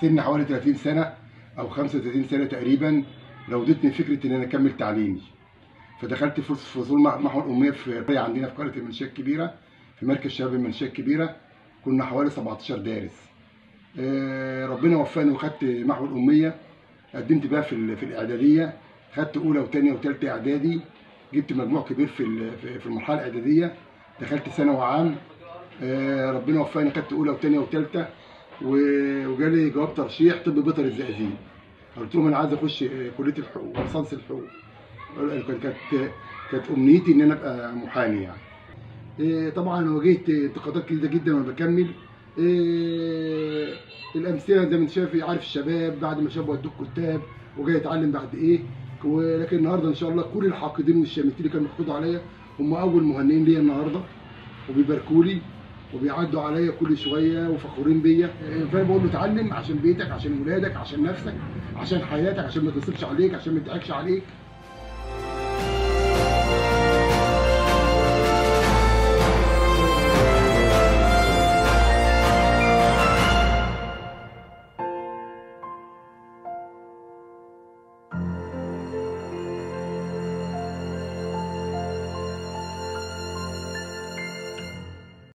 سن حوالي 30 سنه او 35 سنه تقريبا راودتني فكره ان انا اكمل تعليمي فدخلت في فصول مع- محو الاميه في قريه عندنا في قريه المنشاه الكبيره في مركز شباب المنشاه الكبيره كنا حوالي 17 دارس آه، ربنا وفقني وخدت محو الاميه قدمت بقى في ال- في الاعداديه خدت اولى وثانيه وثالثه اعدادي جبت مجموع كبير في ال- في- في المرحله الاعداديه دخلت ثانوي عام آه، ربنا وفقني خدت اولى وثانيه وثالثه و- وجالي جواب ترشيح طب بيطري الزقازيق قلت لهم انا عايز اخش آه، كليه الحقوق ليسانس الحقوق كانت كانت كانت امنيتي ان انا ابقى محامي يعني إيه، طبعا واجهت انتقادات كتيره جدا وانا بكمل إيه، الامثله زي ما انت شايف عارف الشباب بعد ما شاب ودوك كتاب وجاي يتعلم بعد ايه ولكن النهارده ان شاء الله كل الحاقدين والشامتين اللي كانوا بيحقدوا عليا هم اول مهنئين ليا النهارده وبيباركوا لي وبيعدوا عليا كل شويه وفخورين بيا إيه، فانا بقول له اتعلم عشان بيتك عشان ولادك عشان نفسك عشان حياتك عشان ما تصرفش عليك عشان ما يضحكش عليك